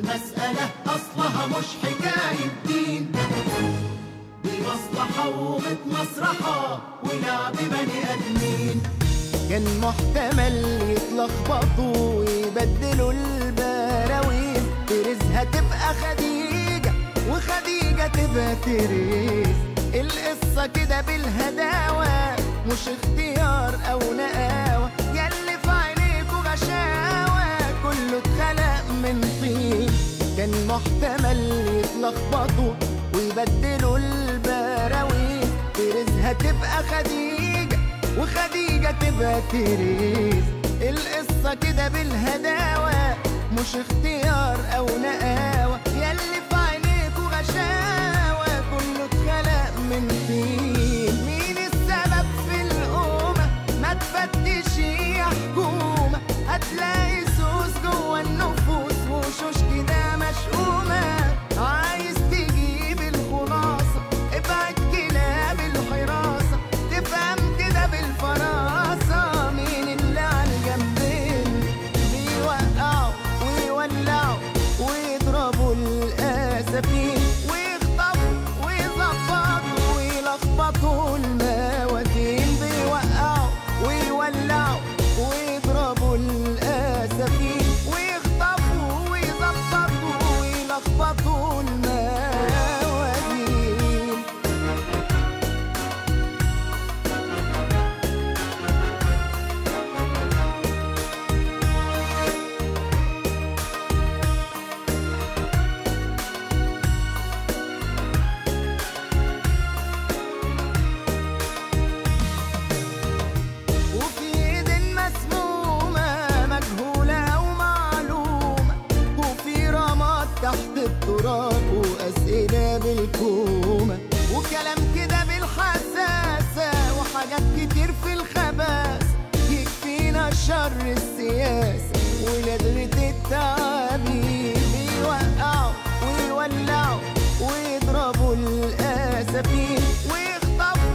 المسألة أصلها مش حكاية دين دي مصلحة ومتمسرحة ولعب بني آدمين كان محتمل يتلخبطوا ويبدلوا البراويز تريزها تبقى خديجة وخديجة تبقى تريز القصة كده بالهداوة مش اختيار أو نقاوة ياللي في عينيكوا غشاوة كله اتخلق من طين كان محتمل يتلخبطوا ويبدلوا البراويز تريزها تبقى خديجة وخديجة تبقى تريز القصة كده بالهداوة مش اختيار أو نقاوة ياللي في عينيكوا غشاوة كله اتخلق من طين مين السبب في الأمة ما تفتش يا حكومة هتلاقي سوس جوه النفوس وشوش كده مشؤومة عايز تجيب الخلاصة ابعد كلاب الحراسة تفهم كده بالفراسة مين اللي على الجنبين بيوقعوا ويولعوا ويضربوا الأسفين ويخطفوا ويظبطوا ويلخبطوا الموازين بيوقعوا ويولعوا ويضربوا الأسفين ويخطفوا ويظبطوا ويلخبطوا الموازين وفي ايد مسمومة مجهولة ومعلومة وفي رماد تحت التراب وأسئلة بالكومة وكلام كده بالحساسة وحاجات كتير في الخباثة يكفينا شر السياسة ولدغة التعابين بيوقعوا ويولعوا ويضربوا الأسفين ويخطفوا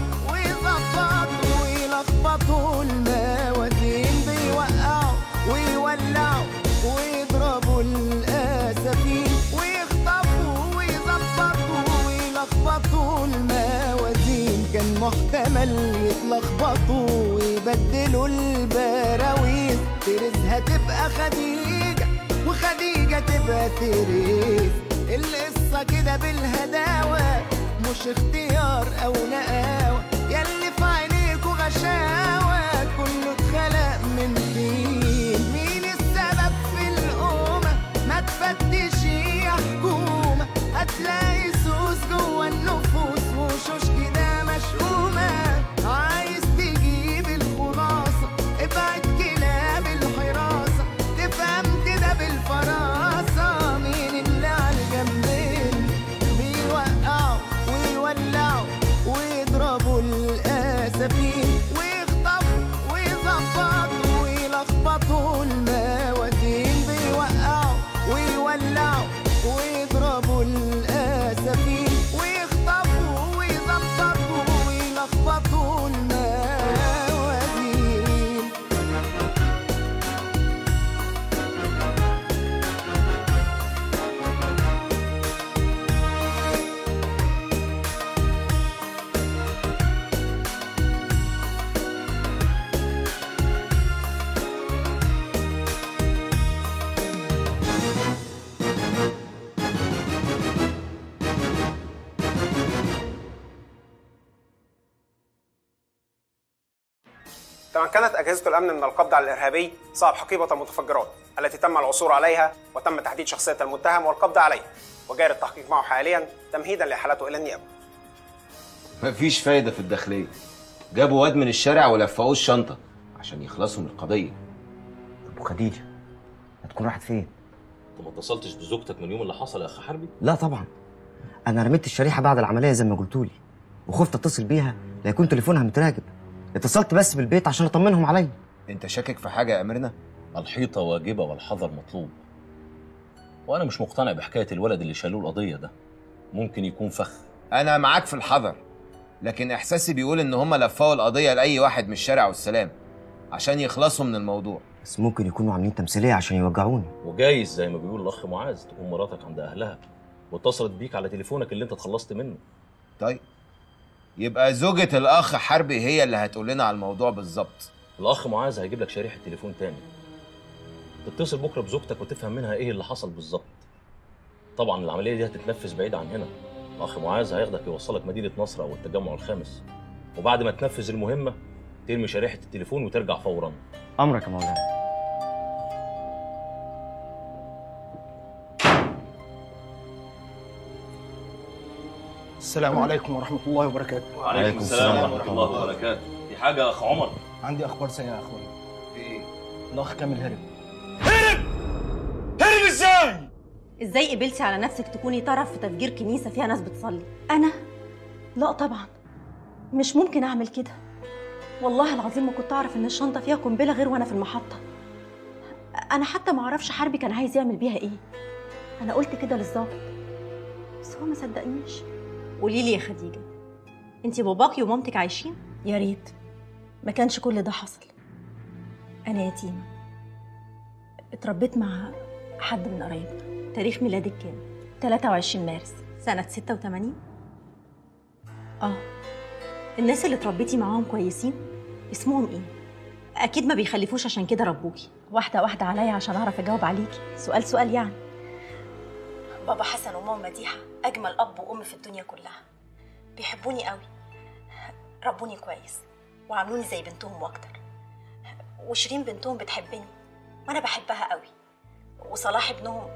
ويظبطوا ويلخبطوا الموازين بيوقعوا ويولعوا ويضربوا الأسفين ويخطفوا ويظبطوا ويلخبطوا الموازين كان محتمل يتلخبطوا ويبدلوا البراويز تريزها تبقى خديجة وخديجة تبقى تريز القصة كده بالهداوة مش اختيار أو نقاوة ياللي في عينيكوا غشاوة كله اتخلق من طين مين السبب في الأمة ما تفتش يا حكومة هتلاقي سوس جوه النفوس وشوش كده مشؤومة عايز تجيب الخلاصة ابعد كلاب الحراسة تفهم كده بالفراسة مين اللي على الجنبين بيوقعوا ويولعوا ويضربوا الأسفين ويخطفوا ويظبطوا ويلخبطوا الموازين بيوقعوا ويولعوا ويضربوا الأسفين ويخطفوا ويظبطوا ويلخبطوا الموازين تمكنت أجهزة الأمن من القبض على الإرهابي صاحب حقيبة المتفجرات التي تم العثور عليها وتم تحديد شخصية المتهم والقبض عليه وجاري التحقيق معه حاليا تمهيدا لإحالته إلى النيابة مفيش فايدة في الداخلية جابوا واد من الشارع ولفقوه الشنطة عشان يخلصوا من القضية طب وخديجه هتكون راحت فين انت ما اتصلتش بزوجتك من يوم اللي حصل يا اخ حربي لا طبعا انا رميت الشريحه بعد العمليه زي ما قلتولي وخفت اتصل بيها لا يكون تليفونها متراجب اتصلت بس بالبيت عشان اطمنهم عليا انت شاكك في حاجة يا أميرنا؟ الحيطه واجبه والحذر مطلوب وانا مش مقتنع بحكايه الولد اللي شالوه القضيه ده ممكن يكون فخ أنا معاك في الحذر لكن إحساسي بيقول إن هما لفقوا القضية لأي واحد من الشارع والسلام عشان يخلصوا من الموضوع بس ممكن يكونوا عاملين تمثيليه عشان يوجعوني وجايز زي ما بيقول الاخ معاذ تكون مراتك عند اهلها واتصلت بيك على تليفونك اللي انت اتخلصت منه طيب يبقى زوجة الأخ حربي هي اللي هتقول لنا على الموضوع بالظبط الاخ معاذ هيجيب لك شريحه تليفون تاني تتصل بكره بزوجتك وتفهم منها ايه اللي حصل بالظبط طبعا العمليه دي هتتنفذ بعيد عن هنا الاخ معاذ هياخدك يوصلك مدينه نصر او التجمع الخامس وبعد ما تنفذ المهمه ترمي شريحه التليفون وترجع فورا امرك يا مولانا السلام عليكم ورحمة الله وبركاته وعليكم السلام ورحمة الله وبركاته دي حاجه يا اخ عمر عندي أخبار سيئة يا أخويا الأخ كامل هرب ازاي قبلتي على نفسك تكوني طرف في تفجير كنيسه فيها ناس بتصلي انا لا طبعا مش ممكن اعمل كده والله العظيم ما كنت اعرف ان الشنطه فيها قنبله غير وانا في المحطه انا حتى ما اعرفش حربي كان عايز يعمل بيها ايه انا قلت كده للظابط بس هو ما صدقنيش قولي لي يا خديجه انت باباكي ومامتك عايشين يا ريت ما كانش كل ده حصل انا يتيمه اتربيت مع حد من قرايبنا تاريخ ميلادك كام 23 مارس سنة 86 اه الناس اللي اتربيتي معاهم كويسين اسمهم ايه اكيد ما بيخلفوش عشان كده ربوكي واحدة واحدة عليا عشان اعرف اجاوب عليكي سؤال سؤال يعني بابا حسن وماما مديحة اجمل اب وام في الدنيا كلها بيحبوني قوي ربوني كويس وعاملوني زي بنتهم واكتر وشيرين بنتهم بتحبني وانا بحبها قوي وصلاح ابنهم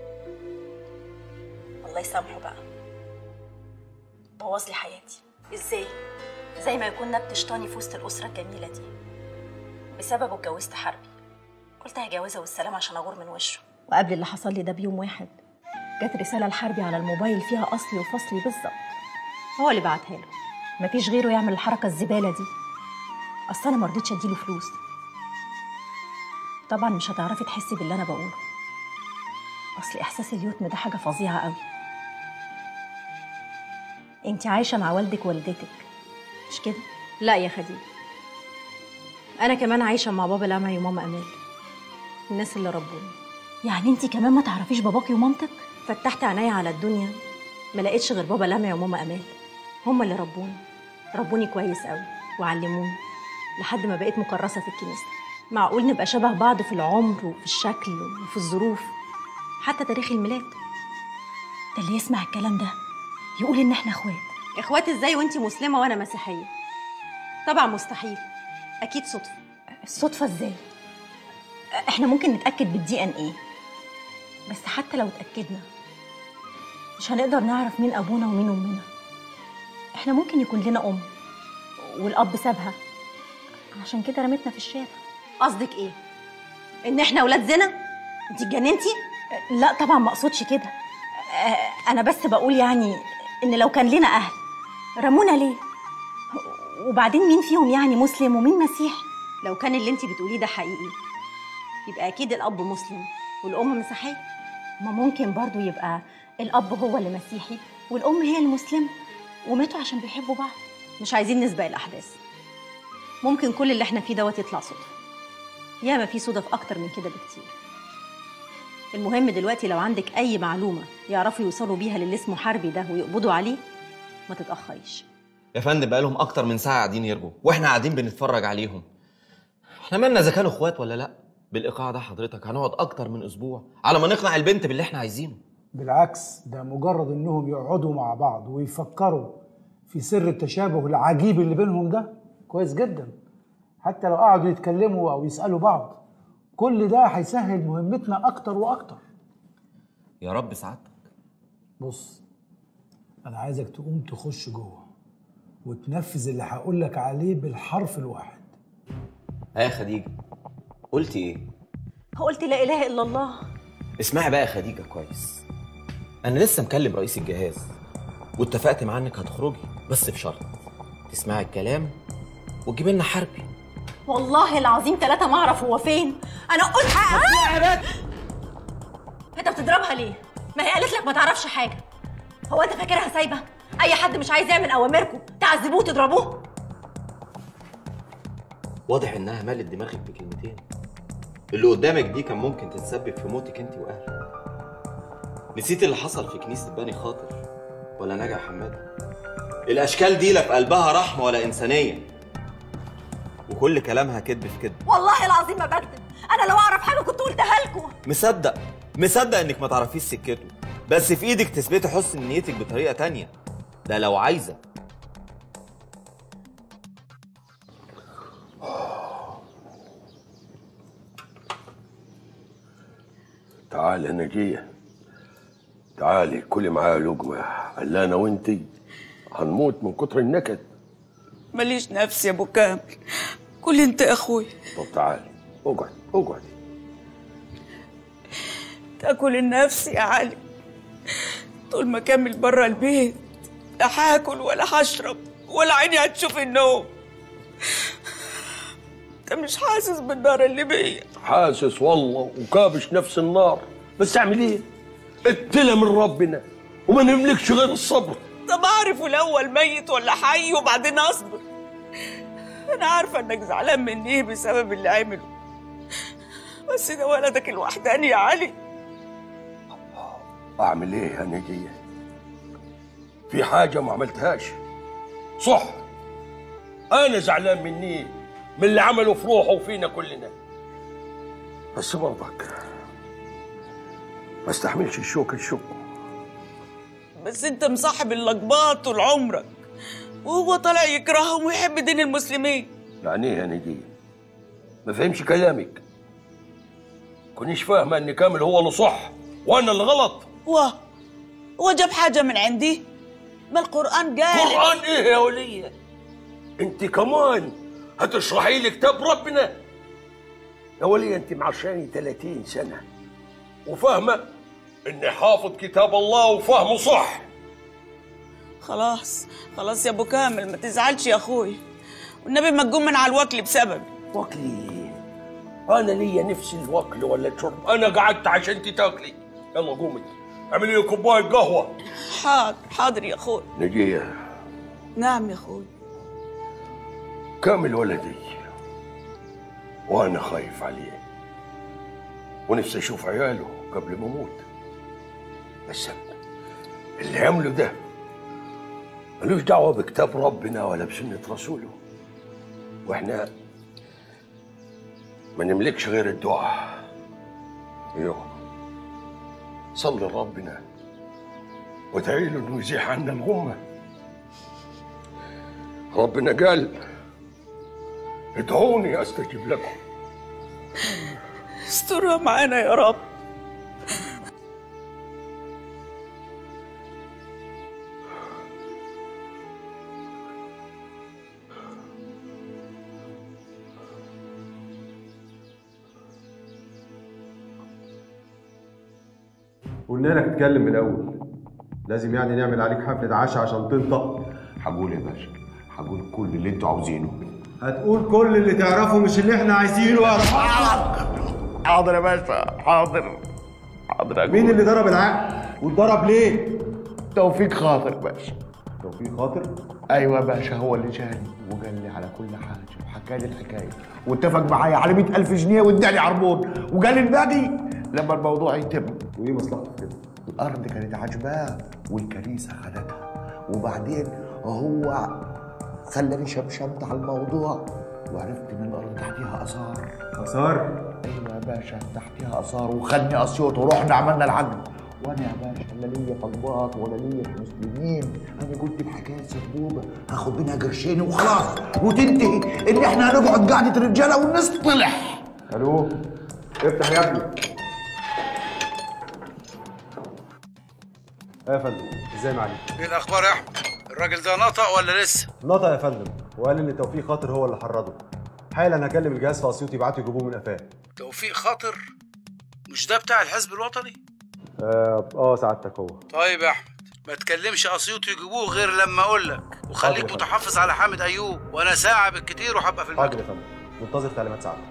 الله يسامحه بقى بوظ لي حياتي ازاي زي ما يكون نبت شيطاني في وسط الاسره الجميله دي بسببه اتجوزت حربي قلت هجوزها والسلام عشان اغور من وشه وقبل اللي حصل لي ده بيوم واحد جت رساله لحربي على الموبايل فيها اصلي وفصلي بالظبط هو اللي بعتها له مفيش غيره يعمل الحركه الزباله دي اصل انا ما رضيتش اديله فلوس طبعا مش هتعرفي تحسي باللي انا بقوله اصل احساس اليتم ده حاجه فظيعه قوي انت عايشه مع والدك ووالدتك مش كده لا يا خديجه انا كمان عايشه مع بابا لمعي وماما امال الناس اللي ربوني يعني انت كمان ما تعرفيش باباكي ومامتك فتحت عينيا على الدنيا ما لقيتش غير بابا لمعي وماما امال هما اللي ربوني ربوني كويس قوي وعلموني لحد ما بقيت مكرسه في الكنيسه معقول نبقى شبه بعض في العمر وفي الشكل وفي الظروف حتى تاريخ الميلاد ده اللي يسمع الكلام ده يقول ان احنا اخوات اخوات ازاي وانت مسلمه وانا مسيحيه طبعا مستحيل اكيد صدفه الصدفه ازاي احنا ممكن نتاكد بالدي ان ايه بس حتى لو اتاكدنا مش هنقدر نعرف مين ابونا ومين امنا احنا ممكن يكون لنا ام والاب سابها عشان كده رمتنا في الشارع قصدك ايه ان احنا ولاد زنا انت اتجننتي لا طبعا ما اقصدش كده آه، انا بس بقول يعني ان لو كان لنا اهل رمونا ليه وبعدين مين فيهم يعني مسلم ومين مسيحي لو كان اللي انت بتقوليه ده حقيقي يبقى اكيد الاب مسلم والام مسيحيه ما ممكن برضو يبقى الاب هو اللي مسيحي والام هي المسلمه وماتوا عشان بيحبوا بعض مش عايزين نسبق الاحداث ممكن كل اللي احنا فيه دوت يطلع صدفه ياما في صدف اكتر من كده بكتير المهم دلوقتي لو عندك اي معلومه يعرفوا يوصلوا بيها للي اسمه حربي ده ويقبضوا عليه ما تتاخريش يا فندم بقالهم اكتر من ساعه قاعدين يرجوا واحنا قاعدين بنتفرج عليهم احنا مالنا اذا كانوا اخوات ولا لا بالايقاع ده حضرتك هنقعد اكتر من اسبوع على ما نقنع البنت باللي احنا عايزينه بالعكس ده مجرد انهم يقعدوا مع بعض ويفكروا في سر التشابه العجيب اللي بينهم ده كويس جدا حتى لو قعدوا يتكلموا او يسالوا بعض كل ده هيسهل مهمتنا اكتر واكتر يا رب سعادتك بص انا عايزك تقوم تخش جوه وتنفذ اللي هقول لك عليه بالحرف الواحد ها يا خديجه قلتي ايه قلت لا اله الا الله اسمعي بقى يا خديجه كويس انا لسه مكلم رئيس الجهاز واتفقت معاه انك هتخرجي بس بشرط تسمعي الكلام وتجيبي لنا حربي والله العظيم ثلاثة ما اعرف هو فين انا قلت آه! انت بتضربها ليه ما هي قالت لك ما تعرفش حاجه هو انت فاكرها سايبه اي حد مش عايز يعمل اوامركم تعذبوه وتضربوه واضح انها مالت دماغك بكلمتين اللي قدامك دي كان ممكن تتسبب في موتك انت واهلك نسيت اللي حصل في كنيسه بني خاطر ولا نجا حماده الاشكال دي لا في قلبها رحمه ولا انسانيه وكل كلامها كذب في كذب والله العظيم ما بكذب انا لو اعرف حاجه كنت قلتها لكم مصدق مصدق انك ما تعرفيش سكته بس في ايدك تثبتي حسن نيتك بطريقه تانية ده لو عايزه تعالي يا نجية تعالي كلي معايا لقمة قال انا وانتي هنموت من كتر النكد ماليش نفس يا ابو كامل كل انت يا اخوي طب تعالي اقعد اقعد تاكل النفس يا علي طول ما كامل بره البيت لا هاكل ولا هشرب ولا عيني هتشوف النوم انت مش حاسس بالنار اللي بيا حاسس والله وكابش نفس النار بس اعمل ايه ابتلى من ربنا وما نملكش غير الصبر طب اعرف الاول ميت ولا حي وبعدين اصبر انا عارفه انك زعلان مني بسبب اللي عمله بس ده ولدك الوحداني يا علي اعمل ايه يا نجية في حاجة ما عملتهاش صح انا زعلان مني من اللي عمله في روحه وفينا كلنا بس برضك ما استحملش الشوك الشوك بس انت مصاحب اللقباط طول عمرك وهو طالع يكرههم ويحب دين المسلمين يعني ايه يا نجية ما فهمش كلامك كونيش فاهمة ان كامل هو اللي صح وانا اللي غلط واه هو جاب حاجة من عندي ما القرآن قال قرآن ايه يا ولية انت كمان هتشرحي لي كتاب ربنا يا ولية انت معشاني 30 سنة وفاهمة اني حافظ كتاب الله وفاهمه صح خلاص خلاص يا ابو كامل ما تزعلش يا اخوي والنبي ما تقوم من على الوكل بسبب وكلي انا ليا نفس الوكل ولا الشرب انا قعدت عشان انت تاكلي يلا قومي اعملي لي كوبايه قهوه حاضر حاضر يا اخوي نجيه نعم يا اخوي كامل ولدي وانا خايف عليه ونفسي اشوف عياله قبل ما اموت بس اللي عمله ده ملوش دعوه بكتاب ربنا ولا بسنه رسوله واحنا ما نملكش غير الدعاء ايوه صلي لربنا وادعي له انه يزيح عنا الغمه ربنا قال ادعوني استجب لكم استرها معانا يا رب قلنا لك اتكلم من الاول لازم يعني نعمل عليك حفله عشاء عشان تنطق هقول يا باشا هقول كل اللي انتوا عاوزينه هتقول كل اللي تعرفه مش اللي احنا عايزينه يا حاضر يا باشا حاضر حاضر أقول. مين اللي ضرب العقل واتضرب ليه توفيق خاطر باشا توفيق خاطر ايوه يا باشا هو اللي جاني وقال لي على كل حاجه وحكى لي الحكايه واتفق معايا على 100000 جنيه واداني عربون وقال لي الباقي لما الموضوع يتم وايه مصلحته في كده؟ الارض كانت عجباه والكنيسه خدتها وبعدين هو خلاني شمشمت على الموضوع وعرفت ان الارض تحتيها اثار اثار ايوه يا باشا تحتيها اثار وخدني اسيوط ورحنا عملنا العقد وانا يا باشا لا ليا قضبات ولا ليا في مسلمين انا قلت الحكايه سبوبه هاخد منها قرشين وخلاص وتنتهي ان احنا هنقعد قعده رجاله ونصطلح الو افتح يا ابني ايه يا فندم ازاي معاليك ايه الاخبار يا احمد الراجل ده نطق ولا لسه نطق يا فندم وقال ان توفيق خاطر هو اللي حرضه حالا هكلم الجهاز في اسيوط يبعتوا يجيبوه من قفاه توفيق خاطر مش ده بتاع الحزب الوطني اه اه سعادتك هو طيب يا احمد ما تكلمش اسيوط يجيبوه غير لما اقول لك حاضر وخليك يا فندم. متحفظ على حامد ايوب وانا ساعه بالكتير وهبقى في حاضر المكتب يا فندم منتظر تعليمات سعادتك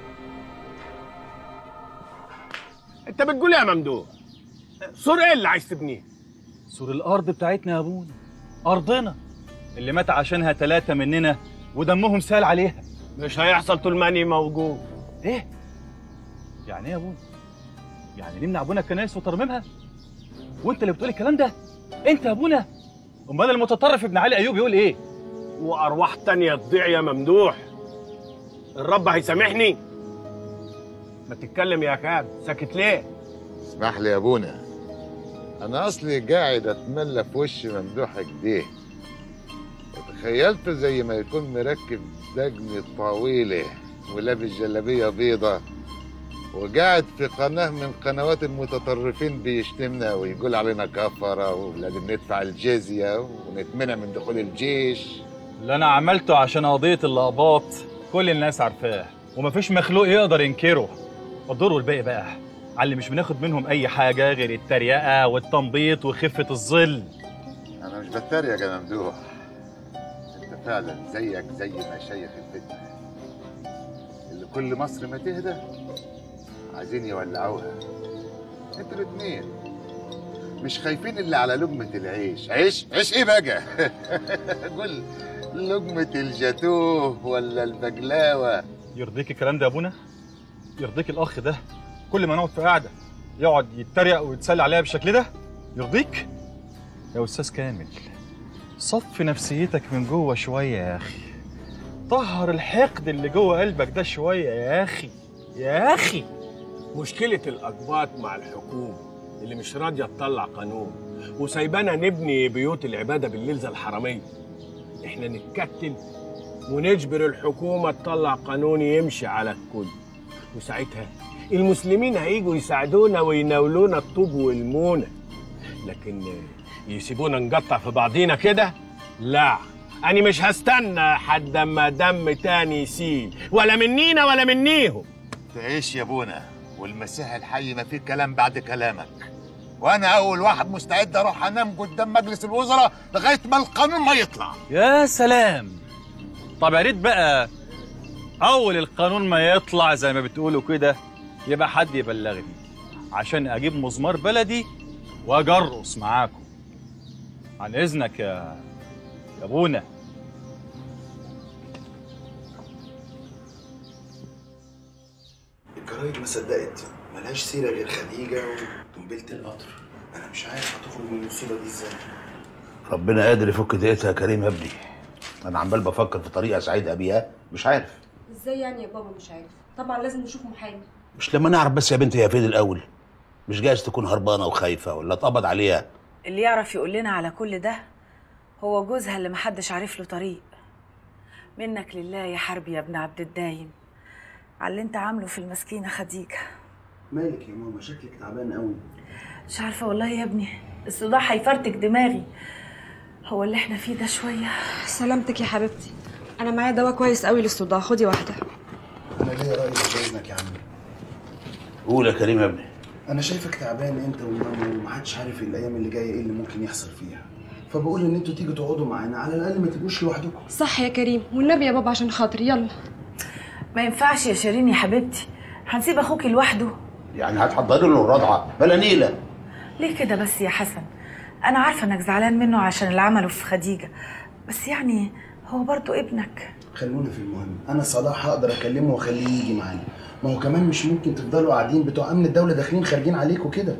انت بتقول ايه يا ممدوح سور ايه اللي عايز تبنيه سور الارض بتاعتنا يا ابونا ارضنا اللي مات عشانها ثلاثه مننا ودمهم سال عليها مش هيحصل طول ما اني موجود ايه يعني ايه يا ابونا يعني نمنع ابونا الكنائس وترميمها وانت اللي بتقول الكلام ده انت يا ابونا امال المتطرف ابن علي ايوب يقول ايه وارواح تانية تضيع يا ممدوح الرب هيسامحني ما تتكلم يا كاب ساكت ليه اسمح لي يا ابونا انا اصلي قاعد اتملى في وش ممدوح كده وتخيلته زي ما يكون مركب دجن طويله ولابس جلابيه بيضه وقاعد في قناه من قنوات المتطرفين بيشتمنا ويقول علينا كفره ولازم ندفع الجزيه ونتمنع من دخول الجيش اللي انا عملته عشان قضيه اللقباط كل الناس عارفاه ومفيش مخلوق يقدر ينكره الدور والباقي بقى على اللي مش بناخد منهم اي حاجه غير التريقه والتنبيط وخفه الظل انا مش بتريق يا ممدوح انت فعلا زيك زي مشايخ الفتنه اللي كل مصر ما تهدى عايزين يولعوها انتوا الاتنين مش خايفين اللي على لقمة العيش عيش عيش ايه بقى قول لقمة الجاتوه ولا البقلاوة يرضيك الكلام ده يا ابونا يرضيك الاخ ده كل ما نقعد في قعده يقعد يتريق ويتسلى عليها بالشكل ده يرضيك يا استاذ كامل صف نفسيتك من جوه شويه يا اخي طهر الحقد اللي جوه قلبك ده شويه يا اخي يا اخي مشكلة الأقباط مع الحكومة اللي مش راضية تطلع قانون وسايبانا نبني بيوت العبادة بالليل زي الحرامية احنا نتكتل ونجبر الحكومة تطلع قانون يمشي على الكل وساعتها المسلمين هيجوا يساعدونا ويناولونا الطوب والمونة لكن يسيبونا نقطع في بعضينا كده لا أنا مش هستنى حد ما دم تاني يسيل ولا منينا ولا منيهم تعيش يا ابونا والمسيح الحي ما فيه كلام بعد كلامك وانا اول واحد مستعد اروح انام قدام مجلس الوزراء لغايه ما القانون ما يطلع يا سلام طب يا ريت بقى اول القانون ما يطلع زي ما بتقولوا كده يبقى حد يبلغني عشان اجيب مزمار بلدي واجي ارقص معاكم عن اذنك يا يا ابونا الجرايد ما صدقت ملهاش سيره غير خديجه وقنبله القطر انا مش عارف هتخرج من المصيبه دي ازاي ربنا قادر يفك دقيقتها يا كريم يا ابني انا عمال بفكر في طريقه اساعد ابيها مش عارف ازاي يعني يا بابا مش عارف طبعا لازم نشوف محامي مش لما نعرف بس يا بنتي هي فين الاول مش جايز تكون هربانه وخايفه ولا اتقبض عليها اللي يعرف يقول لنا على كل ده هو جوزها اللي محدش عارف له طريق منك لله يا حربي يا ابن عبد الدايم على اللي انت عامله في المسكينه خديجه مالك يا ماما شكلك تعبان قوي مش عارفه والله يا ابني الصداع هيفرتك دماغي هو اللي احنا فيه ده شويه سلامتك يا حبيبتي انا معايا دواء كويس قوي للصداع خدي واحده انا ليا راي باذنك يا عمي قول يا كريم يا ابني انا شايفك تعبان انت وماما ومحدش عارف الايام اللي جايه ايه اللي ممكن يحصل فيها فبقول ان انتوا تيجوا تقعدوا معانا على الاقل ما تبقوش لوحدكم صح يا كريم والنبي يا بابا عشان خاطري يلا ما ينفعش يا شيرين يا حبيبتي هنسيب اخوكي لوحده يعني هتحضري له الرضعه بلا نيله ليه كده بس يا حسن انا عارفه انك زعلان منه عشان اللي عمله في خديجه بس يعني هو برضو ابنك خلونا في المهم انا صلاح هقدر اكلمه واخليه يجي معانا ما هو كمان مش ممكن تفضلوا قاعدين بتوع امن الدوله داخلين خارجين عليكم كده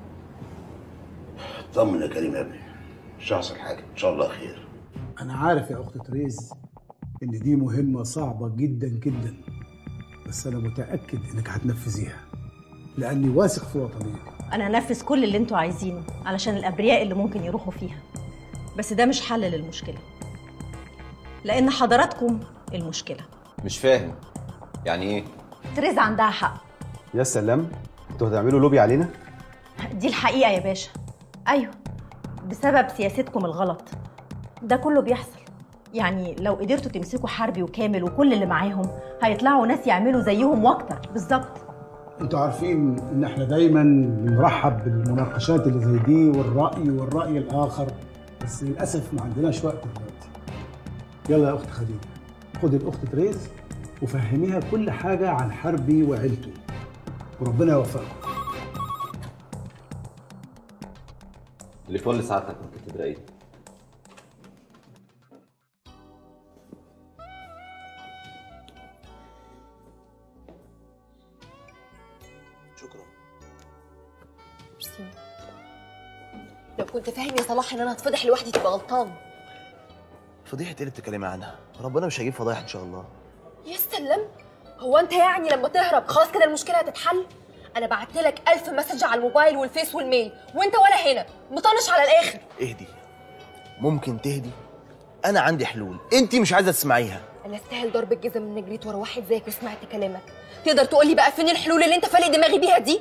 اطمن يا كريم يا ابني مش هيحصل حاجه ان شاء الله خير أنا عارف يا أخت تريز إن دي مهمة صعبة جدا جدا بس أنا متأكد إنك هتنفذيها لأني واثق في وطنيتك انا هنفذ كل اللي انتوا عايزينه علشان الابرياء اللي ممكن يروحوا فيها بس ده مش حل للمشكله لان حضراتكم المشكله مش فاهم يعني ايه تريز عندها حق يا سلام انتوا هتعملوا لوبي علينا دي الحقيقه يا باشا ايوه بسبب سياستكم الغلط ده كله بيحصل يعني لو قدرتوا تمسكوا حربي وكامل وكل اللي معاهم هيطلعوا ناس يعملوا زيهم واكتر بالظبط انتوا عارفين ان احنا دايما بنرحب بالمناقشات اللي زي دي والرأي والرأي الآخر بس للأسف ما عندناش وقت دلوقتي يلا يا أخت خديجة خد الأخت تريز وفهميها كل حاجة عن حربي وعيلته وربنا يوفقكم تليفون لسعادتك ممكن تدرقيه ميرسي لو كنت فاهم يا صلاح ان انا هتفضح لوحدي تبقى غلطان فضيحه ايه اللي بتتكلمي عنها ربنا مش هيجيب فضايح ان شاء الله يا سلم هو انت يعني لما تهرب خلاص كده المشكله هتتحل انا بعت لك ألف مسج على الموبايل والفيس والميل وانت ولا هنا مطنش على الاخر اهدي ممكن تهدي انا عندي حلول انت مش عايزه تسمعيها انا استاهل ضرب الجزم ان جريت ورا واحد زيك وسمعت كلامك تقدر تقول لي بقى فين الحلول اللي انت فالق دماغي بيها دي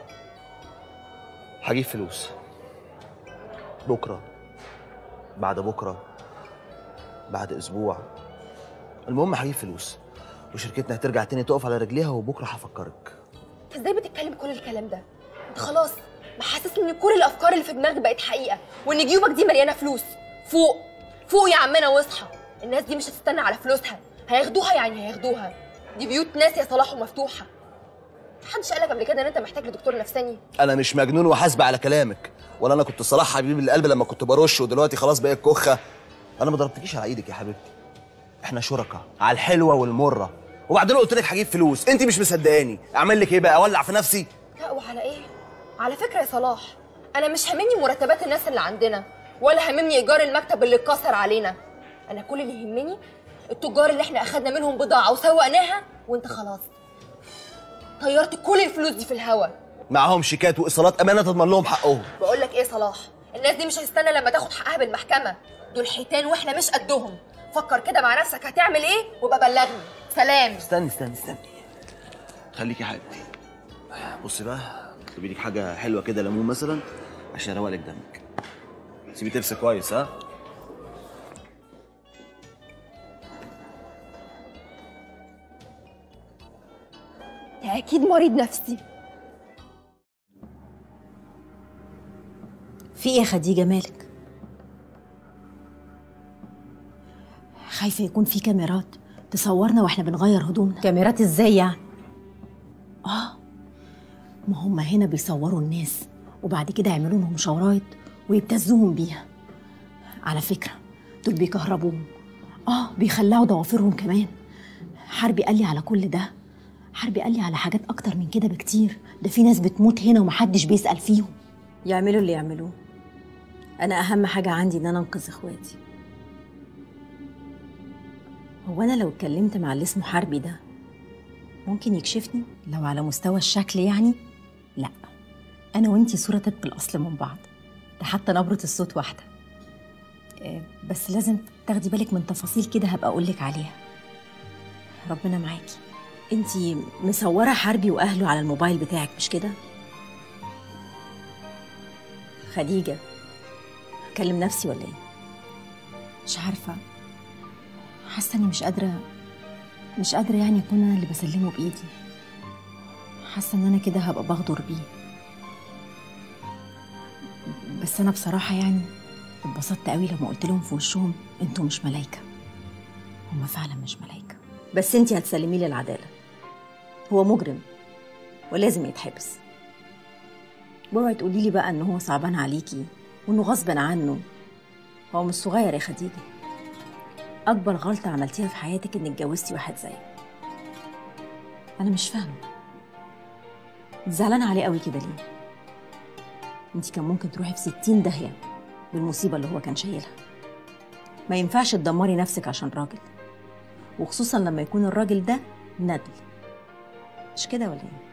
هجيب فلوس بكره بعد بكره بعد اسبوع المهم هجيب فلوس وشركتنا هترجع تاني تقف على رجليها وبكره هفكرك انت ازاي بتتكلم كل الكلام ده انت خلاص محسسني ان كل الافكار اللي في دماغك بقت حقيقه وان جيوبك دي مليانه فلوس فوق فوق يا عمنا واصحى الناس دي مش هتستنى على فلوسها هياخدوها يعني هياخدوها دي بيوت ناس يا صلاح ومفتوحه محدش قالك قبل كده ان انت محتاج لدكتور نفساني انا مش مجنون وحاسبه على كلامك ولا انا كنت صلاح حبيبي القلب لما كنت برش ودلوقتي خلاص بقيت كخه انا ما ضربتكيش على ايدك يا حبيبتي احنا شركاء على الحلوه والمره وبعدين قلت لك هجيب فلوس انت مش مصدقاني اعمل لك ايه بقى اولع في نفسي لا وعلى ايه على فكره يا صلاح انا مش هاممني مرتبات الناس اللي عندنا ولا هاممني ايجار المكتب اللي اتكسر علينا انا كل اللي يهمني التجار اللي احنا اخدنا منهم بضاعه وسوقناها وانت خلاص طيرت كل الفلوس دي في الهوا معاهم شيكات وايصالات امانه تضمن لهم حقهم بقول لك ايه يا صلاح الناس دي مش هتستنى لما تاخد حقها بالمحكمه دول حيتان واحنا مش قدهم فكر كده مع نفسك هتعمل ايه وابقى بلغني سلام استني استني استني خليكي يا حبيبتي بصي بقى سيبي لك حاجه حلوه كده ليمون مثلا عشان اروق لك دمك سيبي تبس كويس ها انت اكيد مريض نفسي في ايه يا خديجه مالك خايفه يكون في كاميرات تصورنا واحنا بنغير هدومنا كاميرات ازاي يعني اه ما هم هنا بيصوروا الناس وبعد كده يعملوا لهم شرايط ويبتزوهم بيها على فكره دول بيكهربوهم اه بيخلعوا ضوافرهم كمان حربي قال لي على كل ده حربي قال لي على حاجات اكتر من كده بكتير ده في ناس بتموت هنا ومحدش بيسأل فيهم يعملوا اللي يعملوه انا اهم حاجه عندي ان انا انقذ اخواتي هو انا لو اتكلمت مع اللي اسمه حربي ده ممكن يكشفني لو على مستوى الشكل يعني لا انا وانتي صوره طبق الاصل من بعض ده حتى نبره الصوت واحده آه، بس لازم تاخدي بالك من تفاصيل كده هبقى اقولك عليها ربنا معاكي انتي مصوره حربي واهله على الموبايل بتاعك مش كده خديجه اكلم نفسي ولا ايه مش عارفه حاسه اني مش قادره مش قادره يعني اكون انا اللي بسلمه بايدي حاسه ان انا كده هبقى بغدر بيه بس انا بصراحه يعني اتبسطت قوي لما قلت لهم في وشهم انتوا مش ملايكه هما فعلا مش ملايكه بس انتي هتسلميه للعداله هو مجرم ولازم يتحبس واوعي تقولي لي بقى ان هو صعبان عليكي وانه غصب عنه هو مش صغير يا خديجه اكبر غلطه عملتيها في حياتك انك اتجوزتي واحد زيه انا مش فاهمه زعلانه عليه قوي كده ليه انت كان ممكن تروحي في ستين داهيه بالمصيبه اللي هو كان شايلها ما ينفعش تدمري نفسك عشان راجل وخصوصا لما يكون الراجل ده ندل مش كده ولا ايه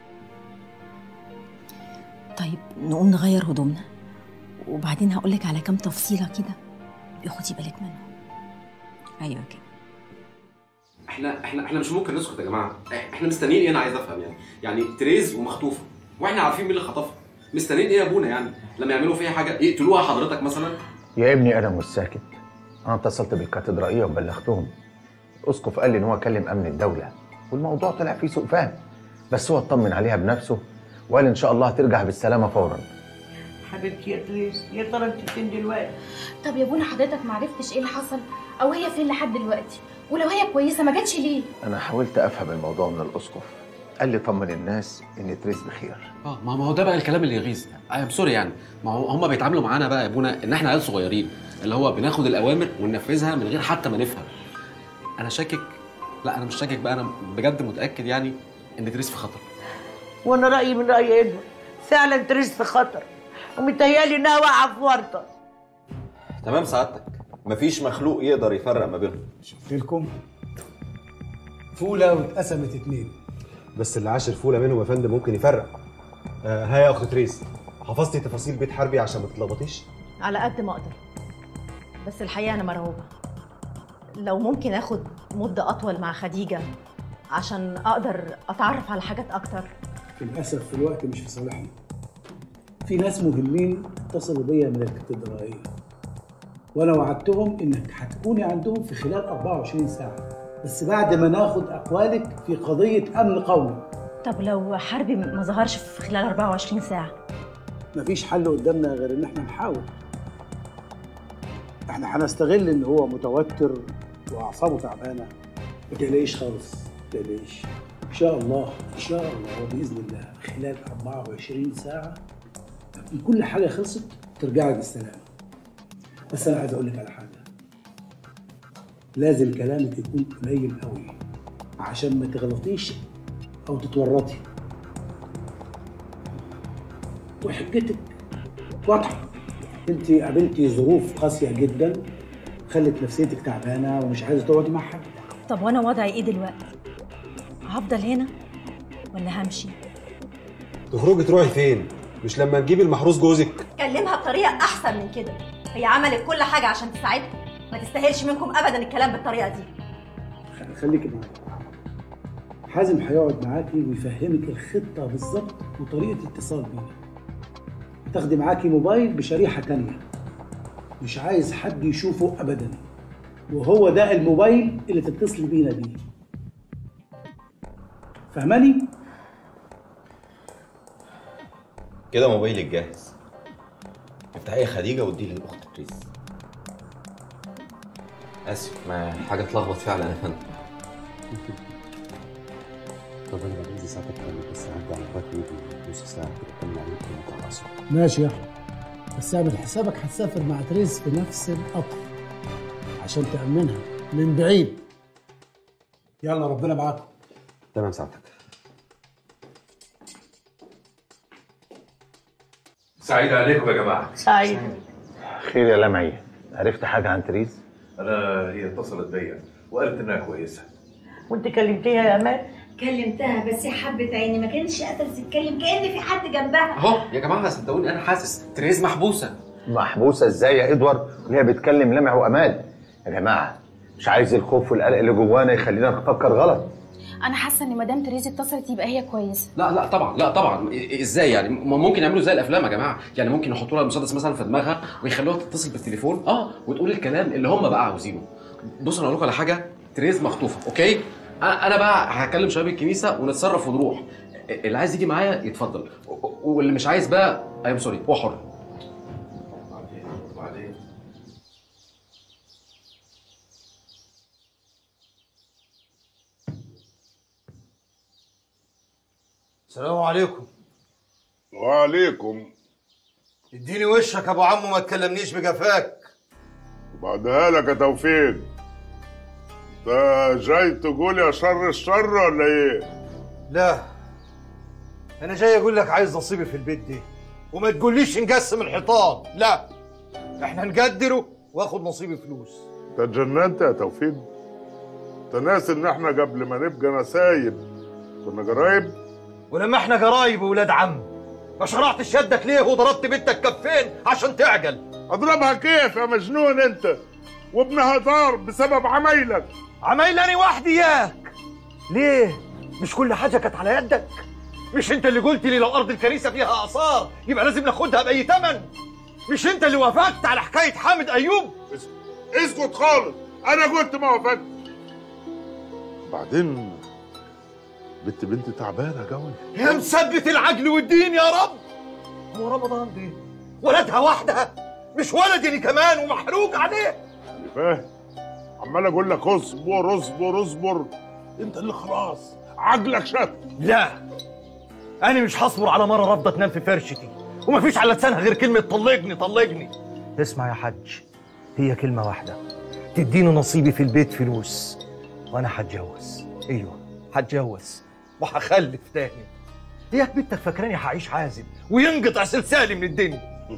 طيب نقوم نغير هدومنا وبعدين هقولك على كام تفصيله كده خدي بالك منهم ايوه كده احنا احنا احنا مش ممكن نسكت يا جماعه احنا مستنيين ايه انا عايز افهم يعني يعني تريز ومخطوفه واحنا عارفين مين اللي خطفها مستنيين ايه يا ابونا يعني لما يعملوا فيها حاجه يقتلوها حضرتك مثلا يا ابني انا مش ساكت انا اتصلت بالكاتدرائيه وبلغتهم الاسقف قال لي ان هو كلم امن الدوله والموضوع طلع فيه سوء فهم بس هو اطمن عليها بنفسه وقال ان شاء الله هترجع بالسلامه فورا حبيبتي يا تريس يا ترى انت فين دلوقتي طب يا بونا حضرتك ما عرفتش ايه اللي حصل او هي فين لحد دلوقتي ولو هي كويسه ما جاتش ليه انا حاولت افهم الموضوع من الاسقف قال لي طمن الناس ان تريس بخير اه ما ما هو ده بقى الكلام اللي يغيظ اي ام سوري يعني ما هو هم بيتعاملوا معانا بقى يا ابونا ان احنا عيال صغيرين اللي هو بناخد الاوامر وننفذها من غير حتى ما نفهم انا شاكك لا انا مش شاكك بقى انا بجد متاكد يعني ان تريس في خطر وانا رايي من راي ادوارد فعلا تريس في خطر ومتهيألي انها واقعه في ورطه تمام سعادتك مفيش مخلوق يقدر يفرق ما بينهم قلت لكم فوله واتقسمت اتنين بس اللي عاشر فوله منهم يا فندم ممكن يفرق آه ها يا اخت تريس حفظتي تفاصيل بيت حربي عشان ما تتلخبطيش على قد ما اقدر بس الحقيقه انا مرعوبه لو ممكن اخد مده اطول مع خديجه عشان اقدر اتعرف على حاجات اكتر للاسف في الوقت مش في صالحنا في ناس مهمين اتصلوا بيا من الكاتدرائيه وانا وعدتهم انك هتكوني عندهم في خلال 24 ساعه بس بعد ما ناخد اقوالك في قضيه امن قومي طب لو حربي ما ظهرش في خلال 24 ساعه مفيش حل قدامنا غير ان احنا نحاول احنا هنستغل ان هو متوتر واعصابه تعبانه ما تقلقيش خالص ما تقلقيش ان شاء الله ان شاء الله وباذن الله خلال 24 ساعه تكون كل حاجه خلصت ترجعي بالسلامه بس انا عايز اقول لك على حاجه لازم كلامك يكون قليل قوي عشان ما تغلطيش او تتورطي وحجتك واضحه انت قابلتي ظروف قاسيه جدا خلت نفسيتك تعبانه ومش عايزه تقعدي مع حد طب وانا وضعي ايه دلوقتي هفضل هنا ولا همشي تخرجي تروحي فين مش لما نجيب المحروس جوزك كلمها بطريقه احسن من كده هي عملت كل حاجه عشان تساعدكم ما تستاهلش منكم ابدا الكلام بالطريقه دي خ- خليكي معايا حازم هيقعد معاكي ويفهمك الخطه بالظبط وطريقه اتصال بينا تاخدي معاكي موبايل بشريحه تانية مش عايز حد يشوفه ابدا وهو ده الموبايل اللي تتصلي بينا بيه فهماني كده موبايلك جاهز افتحي يا خديجه واديه للاخت تريس اسف ما حاجه اتلخبط فعلا يا فندم طب انا بعد ساعتك انا بس هرجع لغايه يجي نص ساعه كده اطمن عليك وما تخلصوا ماشي يا احمد بس اعمل حسابك هتسافر مع تريس في نفس القطر عشان تأمنها من بعيد يلا ربنا معاكم تمام ساعتك سعيد عليكم يا جماعه سعيد خير يا لمعي عرفت حاجه عن تريز انا هي اتصلت بيا وقالت انها كويسه وانت كلمتيها يا امال كلمتها بس يا حبة عيني ما كانتش قادرة تتكلم كأن في حد جنبها اهو يا جماعه صدقوني انا حاسس تريز محبوسه محبوسه ازاي يا ادوارد وهي بتكلم لمع وامال يا جماعه مش عايز الخوف والقلق اللي جوانا يخلينا نفكر غلط انا حاسه ان مدام تريزي اتصلت يبقى هي كويسه لا لا طبعا لا طبعا إ- ازاي يعني م- ممكن يعملوا زي الافلام يا جماعه يعني ممكن يحطوا لها المسدس مثلا في دماغها ويخلوها تتصل بالتليفون اه وتقول الكلام اللي هم بقى عاوزينه بص انا اقول لكم على حاجه تريز مخطوفه اوكي أ- انا بقى هكلم شباب الكنيسه ونتصرف ونروح اللي عايز يجي معايا يتفضل و- واللي مش عايز بقى ايام سوري هو حر وبعدين السلام عليكم وعليكم اديني وشك يا ابو عمو ما تكلمنيش بجفاك بعدها لك يا توفيق ده جاي تقول يا شر الشر ولا ايه؟ لا انا جاي اقول لك عايز نصيبي في البيت دي وما تقوليش نقسم الحيطان لا احنا نقدره واخد نصيبي فلوس انت اتجننت يا توفيق انت ناس ان احنا قبل ما نبقى نسايب كنا جرايب ولما احنا قرايب وولاد عم ما شرعتش يدك ليه وضربت بنتك كفين عشان تعجل اضربها كيف يا مجنون انت وابنها دار بسبب عمايلك عمايلاني وحدي ياك ليه مش كل حاجه كانت على يدك مش انت اللي قلت لي لو ارض الكنيسه فيها اثار يبقى لازم ناخدها باي ثمن مش انت اللي وافقت على حكايه حامد ايوب اسكت خالص انا قلت ما وافقت بعدين بنت بنت تعبانه قوي يا مثبت العقل والدين يا رب هو رمضان دي ولدها وحدها مش ولدي كمان ومحروق عليه فاهم عمال اقول لك اصبر اصبر اصبر انت اللي خلاص عقلك شت لا انا مش هصبر على مره رافضه تنام في فرشتي ومفيش على لسانها غير كلمه طلقني طلقني اسمع يا حج هي كلمه واحده تديني نصيبي في البيت فلوس وانا هتجوز ايوه هتجوز وهخلف تاني هي بنتك فاكراني هعيش عازب وينقطع سلسالي من الدنيا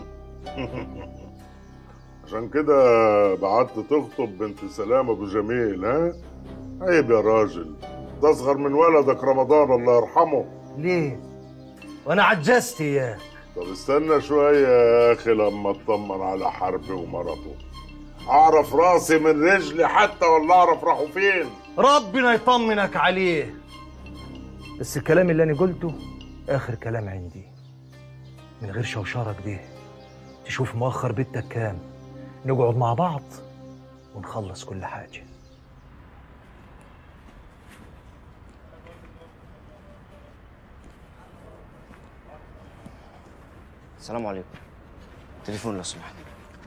عشان كده بعت تخطب بنت سلام ابو جميل ها عيب يا راجل تصغر من ولدك رمضان الله يرحمه ليه وانا عجزت اياه طب استنى شوية يا أخي لما اطمن على حربي ومرته أعرف راسي من رجلي حتى ولا أعرف راحوا فين ربنا يطمنك عليه بس الكلام اللي انا قلته اخر كلام عندي من غير شوشرة كده تشوف مؤخر بيتك كام نقعد مع بعض ونخلص كل حاجه السلام عليكم تليفون لو سمحت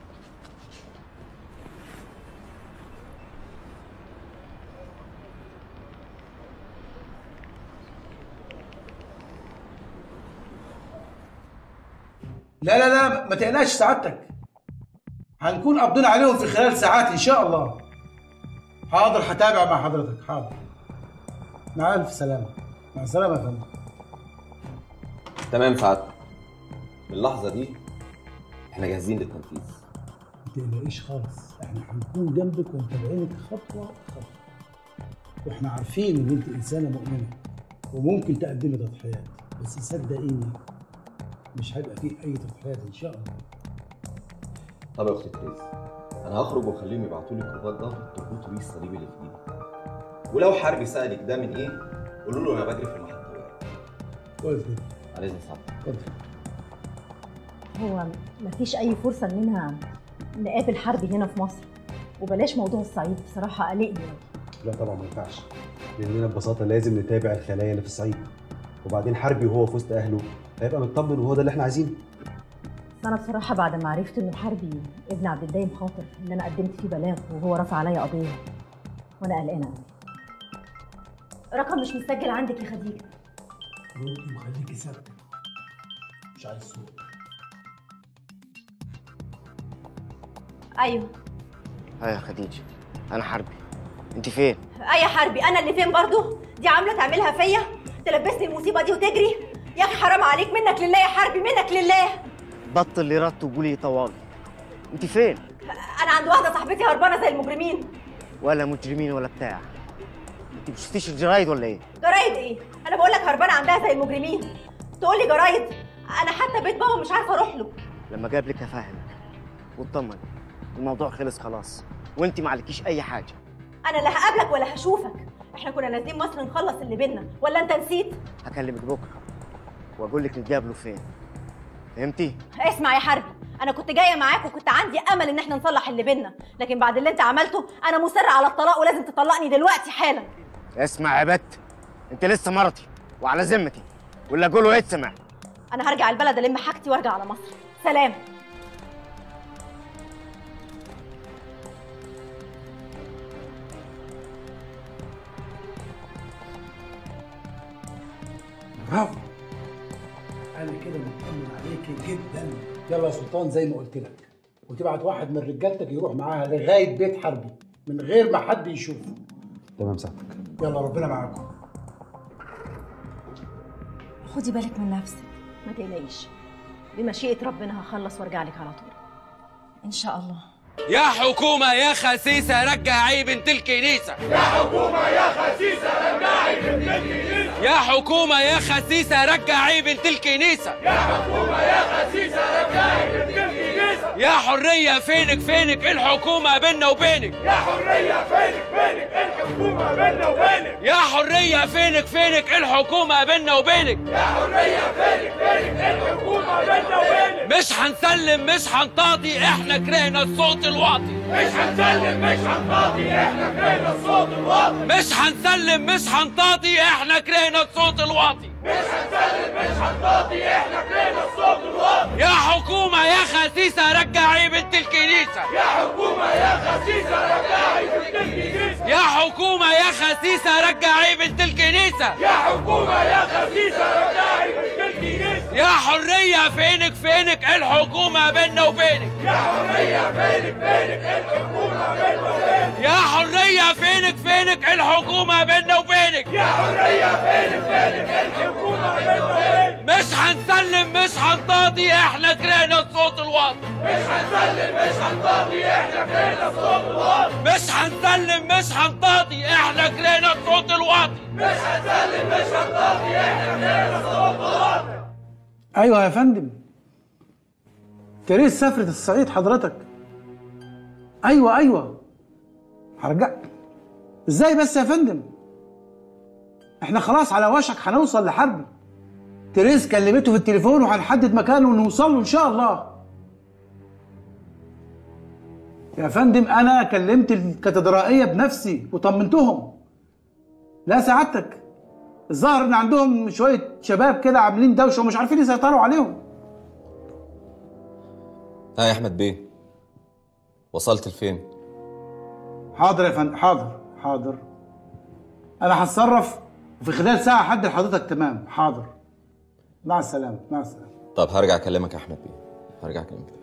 لا لا لا ما تقلقش سعادتك هنكون قبضنا عليهم في خلال ساعات ان شاء الله حاضر هتابع مع حضرتك حاضر مع الف سلامه مع السلامه يا فندم تمام سعادتك من اللحظه دي احنا جاهزين للتنفيذ ما تقلقيش خالص احنا هنكون جنبك ومتابعينك خطوه خطوه واحنا عارفين ان انت انسانه مؤمنه وممكن تقدمي تضحيات بس صدقيني مش هيبقى فيه اي تضحيات ان شاء الله طب يا اختي تريز انا هخرج واخليهم يبعتوا لي كروبات ضغط تربطوا بيه الصليب اللي في ايدي ولو حربي سالك ده من ايه قولوا له انا بجري في المحطه كويس جدا على اذن سعادتك اتفضل هو مفيش أي فرصة إننا نقابل حربي هنا في مصر وبلاش موضوع الصعيد بصراحة قلقني لا طبعا ما ينفعش لاننا ببساطه لازم نتابع الخلايا اللي في الصعيد وبعدين حربي وهو في وسط اهله هيبقى مطمن وهو ده اللي احنا عايزينه بس أنا بصراحة بعد ما عرفت إنه حربي ابن عبد الدايم خاطر إن أنا قدمت فيه بلاغ وهو رفع عليا قضية وأنا قلقانة أوي. رقم مش مسجل عندك يا خديجة ردي وخليكي ثابته مش عايز صوت أيوه ها يا خديجه انا حربي انت فين أي حربي أنا اللي فين برضو دي عاملة تعملها فيا تلبسني المصيبة دي وتجري يا أخي حرام عليك منك لله يا حربي منك لله بطل اللي رد وقولي طوالي انت فين أنا عند واحدة صاحبتي هربانة زي المجرمين ولا مجرمين ولا بتاع انت مش شفتيش الجرايد ولا ايه جرايد ايه؟ انا بقول لك هربانه عندها زي المجرمين تقول لي جرايد انا حتى بيت بابا مش عارفه اروح له لما جاب لك هفهمك واطمن الموضوع خلص خلاص وانت ما عليكيش اي حاجه انا لا هقابلك ولا هشوفك احنا كنا نازلين مصر نخلص اللي بينا ولا انت نسيت هكلمك بكره واقول لك نتقابلوا فين فهمتي اسمع يا حربي انا كنت جايه معاك وكنت عندي امل ان احنا نصلح اللي بينا لكن بعد اللي انت عملته انا مصره على الطلاق ولازم تطلقني دلوقتي حالا اسمع يا بت انت لسه مرتي وعلى ذمتي ولا اقوله ايه سمع انا هرجع البلد الم حاجتي وارجع على مصر سلام برافو انا كده مطمن عليك جدا يلا يا سلطان زي ما قلت لك وتبعت واحد من رجالتك يروح معاها لغايه بيت حربي من غير ما حد يشوفه تمام سعادتك يلا ربنا معاكم خدي بالك من نفسك ما تقلقيش بمشيئه ربنا هخلص وارجع لك على طول ان شاء الله يا حكومة يا خسيسة رجعي بنت الكنيسة يا حكومة يا خسيسة رجعي بنت الكنيسة يا حكومة يا خسيسة رجعي بنت الكنيسة يا حكومة يا خسيسة رجعي بنت الكنيسة يا حرية فينك فينك الحكومة بينا وبينك يا حرية فينك فينك الحكومة بينا وبينك يا حرية فينك فينك الحكومة بينا وبينك يا حرية فينك فينك الحكومة بينا وبينك مش هنسلم مش هنطاطي احنا كرهنا الصوت الواطي مش هنسلم مش هنطاطي احنا كرهنا الصوت الواطي مش هنسلم مش هنطاطي احنا كرهنا الصوت الواطي مش هنسلم مش هنطاطي احنا كرهنا الصوت الواطي يا حكومة يا خسيسة رجعي بنت الكنيسة يا حكومة يا خسيسة رجعي بنت الكنيسة يا حكومة يا خسيسة رجعي بنت الكنيسة يا حكومة يا خسيسة رجعي بنت الكنيسة يا حرية فينك فينك الحكومة بينا وبينك يا حرية فينك فينك الحكومة بينا وبينك يا حرية فينك فينك الحكومة بينا وبينك فينك يا حرية فينك فينك الحكومة فينك مش هنسلم مش هنطاطي احنا كرهنا الصوت الواطي مش هنسلم مش هنطاطي احنا كرهنا الصوت الواطي مش هنسلم مش هنطاطي احنا كرهنا الصوت الواطي مش هنسلم مش هنطاطي احنا كرهنا الصوت الواطي ايوه يا فندم تريس سافرت الصعيد حضرتك ايوه ايوه هرجع ازاي بس يا فندم احنا خلاص على وشك هنوصل لحرب تريس كلمته في التليفون وهنحدد مكانه ونوصل له ان شاء الله يا فندم انا كلمت الكاتدرائيه بنفسي وطمنتهم لا سعادتك الظاهر ان عندهم شويه شباب كده عاملين دوشه ومش عارفين يسيطروا عليهم ها يا احمد بيه وصلت لفين حاضر يا فندم حاضر حاضر انا هتصرف وفي خلال ساعه حد لحضرتك تمام حاضر مع السلامه مع السلامه طب هرجع اكلمك يا احمد بيه هرجع اكلمك تاني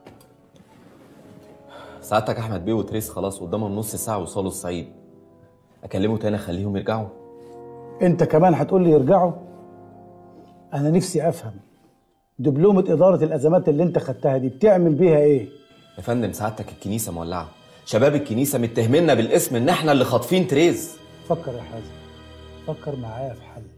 سعادتك احمد بيه وتريس خلاص قدامهم نص ساعه وصلوا الصعيد اكلمه تاني اخليهم يرجعوا انت كمان هتقول لي يرجعوا انا نفسي افهم دبلومه اداره الازمات اللي انت خدتها دي بتعمل بيها ايه يا فندم سعادتك الكنيسه مولعه شباب الكنيسه متهميننا بالاسم ان احنا اللي خاطفين تريز فكر يا حازم فكر معايا في حل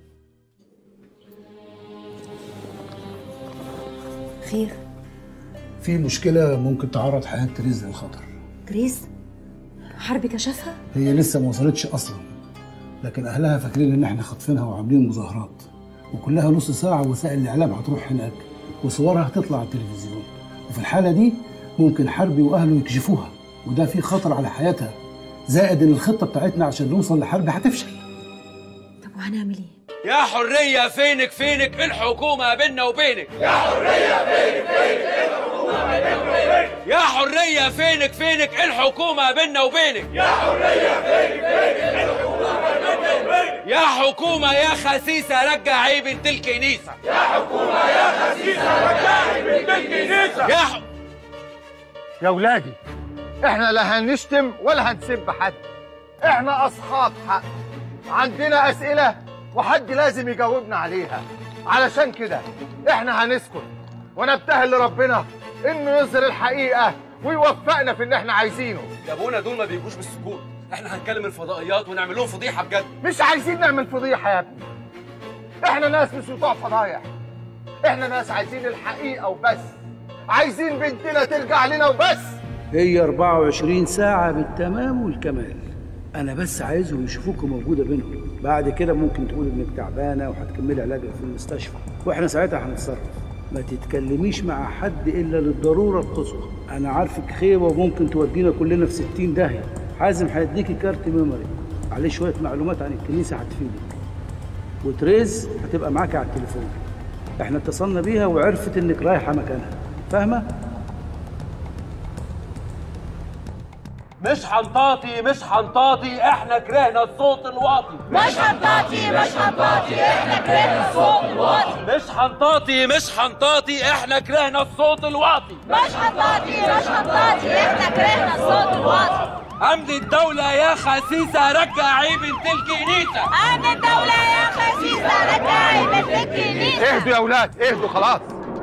خير في مشكله ممكن تعرض حياه تريز للخطر تريس حرب كشفها هي لسه ما وصلتش اصلا لكن اهلها فاكرين ان احنا خاطفينها وعاملين مظاهرات وكلها نص ساعه وسائل الاعلام هتروح هناك وصورها هتطلع على التلفزيون وفي الحاله دي ممكن حربي واهله يكشفوها وده في خطر على حياتها زائد ان الخطه بتاعتنا عشان نوصل لحرب هتفشل طب وهنعمل ايه يا حرية فينك فينك الحكومة بيننا وبينك يا حرية فينك فينك الحكومة بيننا وبينك يا حرية فينك فينك الحكومة بيننا وبينك يا حرية فينك فينك الحكومة بيننا وبينك يا حكومة يا خسيسة رجعي بنت الكنيسة يا حكومة يا خسيسة رجعي بنت الكنيسة يا ح... يا ولادي احنا لا هنشتم ولا هنسب حد احنا اصحاب حق عندنا اسئله وحد لازم يجاوبنا عليها علشان كده احنا هنسكت ونبتهل لربنا انه يظهر الحقيقه ويوفقنا في اللي احنا عايزينه يا ابونا دول ما بيجوش بالسكوت احنا هنكلم الفضائيات ونعمل لهم فضيحه بجد مش عايزين نعمل فضيحه يا ابني احنا ناس مش بتوع فضايح احنا ناس عايزين الحقيقه وبس عايزين بنتنا ترجع لنا وبس هي 24 ساعة بالتمام والكمال أنا بس عايزهم يشوفوك موجودة بينهم بعد كده ممكن تقول إنك تعبانة وهتكملي علاجك في المستشفى وإحنا ساعتها هنتصرف ما تتكلميش مع حد إلا للضرورة القصوى أنا عارفك خيبة وممكن تودينا كلنا في 60 داهية حازم هيديكي كارت ميموري عليه شوية معلومات عن الكنيسة هتفيدك وتريز هتبقى معاك على التليفون احنا اتصلنا بيها وعرفت انك رايحة مكانها فاهمة؟ مش هنطاطي مش هنطاطي احنا كرهنا الصوت الواطي مش هنطاطي مش هنطاطي احنا كرهنا الصوت الواطي مش هنطاطي مش هنطاطي احنا كرهنا الصوت الواطي مش هنطاطي مش هنطاطي احنا كرهنا الصوت الواطي امن الدولة يا خسيسة رجعي بنت الكنيسة امن الدولة يا خسيسة رجعي بنت الكنيسة اهدوا يا اولاد اهدوا خلاص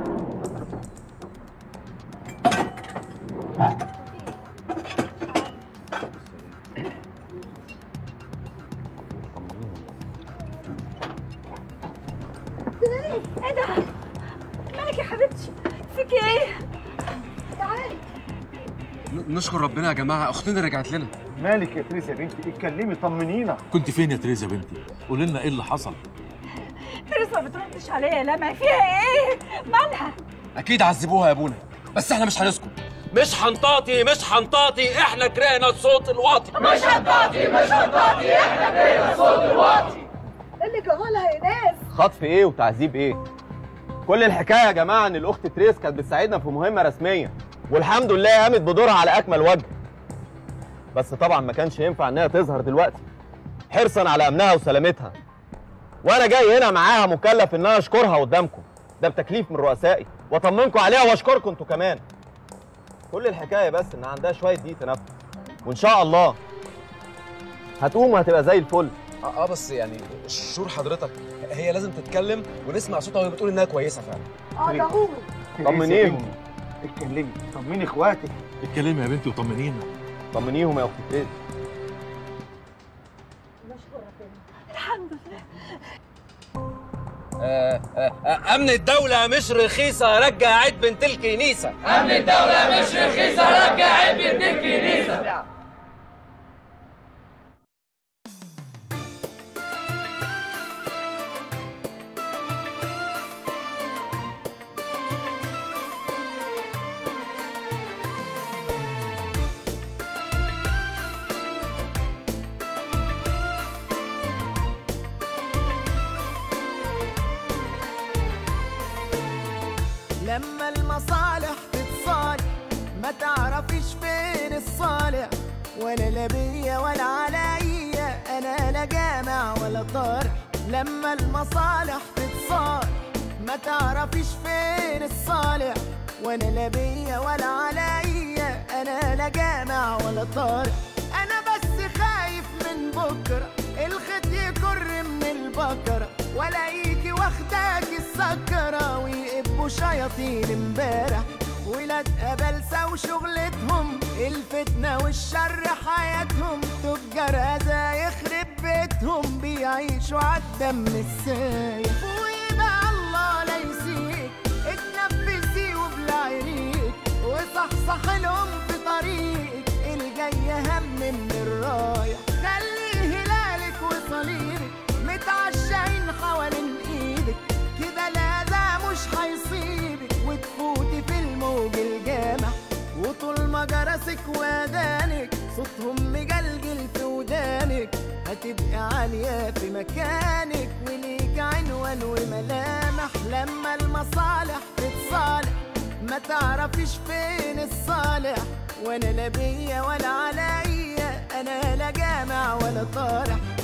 ايه ده؟ مالك يا حبيبتي؟ فيكي ايه؟ تعالي نشكر ربنا يا جماعه اختنا رجعت لنا مالك يا تريس يا بنتي اتكلمي طمنينا كنت فين يا تريزا بنتي؟ قولي لنا ايه اللي حصل؟ تريس ما بتردش عليا يا لمع فيها ايه؟ مالها؟ اكيد عذبوها يا ابونا بس احنا مش هنسكت مش هنطاطي مش هنطاطي احنا كرهنا الصوت الواطي مش هنطاطي مش هنطاطي احنا كرهنا الصوت الواطي ايه اللي جرالها يا ناس؟ خطف ايه وتعذيب ايه كل الحكايه يا جماعه ان الاخت تريس كانت بتساعدنا في مهمه رسميه والحمد لله قامت بدورها على اكمل وجه بس طبعا ما كانش ينفع انها تظهر دلوقتي حرصا على امنها وسلامتها وانا جاي هنا معاها مكلف ان انا اشكرها قدامكم ده بتكليف من رؤسائي واطمنكم عليها واشكركم انتوا كمان كل الحكايه بس ان عندها شويه ضيق تنفس وان شاء الله هتقوم وهتبقى زي الفل اه آه، بس يعني شور حضرتك هي لازم تتكلم ونسمع صوتها وهي بتقول انها كويسه فعلا اه ده هو طمنيهم. اتكلمي طمني اخواتك اتكلمي يا بنتي وطمنينا طمنيهم يا اخت تريد الحمد لله آه آه آه امن الدوله مش رخيصه رجع عيد بنت الكنيسه امن الدولة مش رخيصة رجع عيب ابن الكنيسة لما المصالح تتصالح ما تعرفيش فين الصالح ولا لا بيا ولا عليا انا لا جامع ولا طارح لما المصالح تتصالح ما تعرفيش فين الصالح وانا لا بيا ولا عليا انا لا جامع ولا طارح انا بس خايف من بكره الخيط يكر من البكره ولا يجي واخداك السكره ويقبوا شياطين امبارح ولاد قبلسه وشغلتهم الفتنه والشر حياتهم تجار اذى يخرب بيتهم بيعيشوا عالدم السايح ويبقى الله لا يسيك اتنفسي وبلعينيك وصحصح لهم في طريقك الجاي اهم من الرايح خلي هلالك وصليبك متعشقين حوالين ايدك كده لا ده مش هيصيبك وتفوتي في الموج الجامح وطول ما جرسك ودانك صوتهم مجلجل في ودانك هتبقي عالية في مكانك وليك عنوان وملامح لما المصالح تتصالح ما تعرفيش فين الصالح وانا لا بيا ولا عليا انا لا جامع ولا طارح